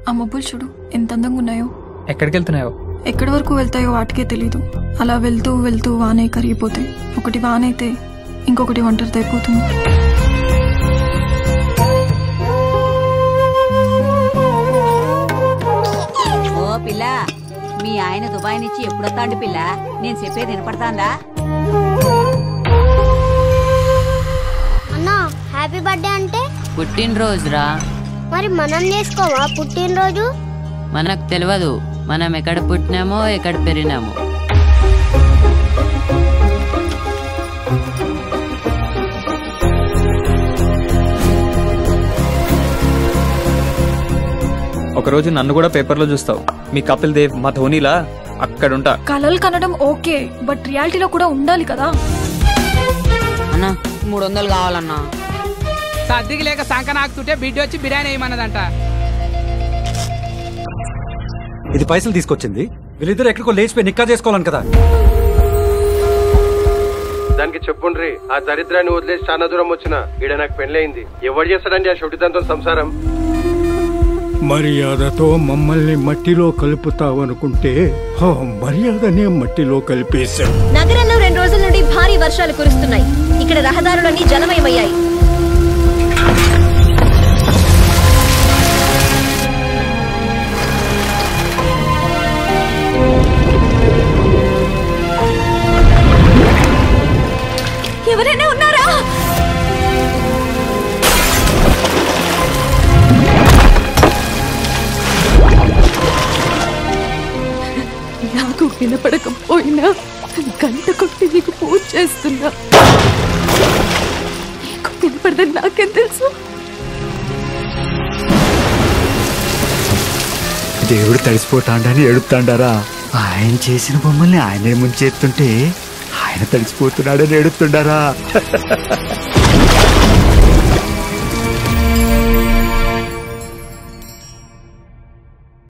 ఆ మబ్బులు చూడు ఎంత అందంగా ఉన్నాయో ఎక్కడికి వెళ్తున్నాయో ఎక్కడి వరకు వెళ్తాయో వాటికే తెలీదు అలా వెళ్తూ వెళ్తూ వానే కరిగిపోతాయి ఒకటి వానైతే ఇంకొకటి ఒంటరితో అయిపోతుంది ఓ పిల్ల మీ ఆయన దుబాయ్ నుంచి ఎప్పుడొస్తాండి పిల్ల నేను చెప్పేది వినపడతాందా అన్నా హ్యాపీ బర్త్డే అంటే పుట్టినరోజురా మరి మనం చేసుకోవా పుట్టినరోజు మనకు తెలియదు మనం ఎక్కడ పుట్టినామో ఎక్కడ పెరిగినామో ఒకరోజు నన్ను కూడా పేపర్లో చూస్తావు మీ కపిల్ దేవ్ మా ధోనిలా అక్కడుంటా కలలు కనడం ఓకే బట్ రియాలిటీలో కూడా ఉండాలి కదా అన్నా మూడు వందలు కావాలన్నా సర్దికి లేక సంక నాకుతుంటే బిడ్డ వచ్చి బిర్యానీ వేయమన్నదంట ఇది పైసలు తీసుకొచ్చింది వీళ్ళిద్దరు ఎక్కడికో లేచిపోయి నిక్కా చేసుకోవాలని కదా దానికి చెప్పుండ్రి ఆ దరిద్రాన్ని వదిలేసి చాలా దూరం వచ్చిన ఈడ నాకు పెళ్ళయింది ఎవరు చేస్తాడండి ఆ షొటిదంతో సంసారం మర్యాదతో మమ్మల్ని మట్టిలో కలుపుతావనుకుంటే ఆ మర్యాదనే మట్టిలో కలిపేశావు నగరంలో రెండు రోజుల నుండి భారీ వర్షాలు కురుస్తున్నాయి ఇక్కడ రహదారులన్నీ జలమయమయ్యాయి ఎవరైనా ఉన్నారా నాకు వినపడకపోయినా గంట కొట్టి నీకు పూజ చేస్తున్నా నీకు వినపడదని నాకేం తెలుసు దేవుడు తడిసిపోతాడని ఎడుతాడారా ఆయన చేసిన బొమ్మల్ని ఆయనే ముంచేస్తుంటే ఆయన తడిసిపోతున్నాడని ఎడుతుండారా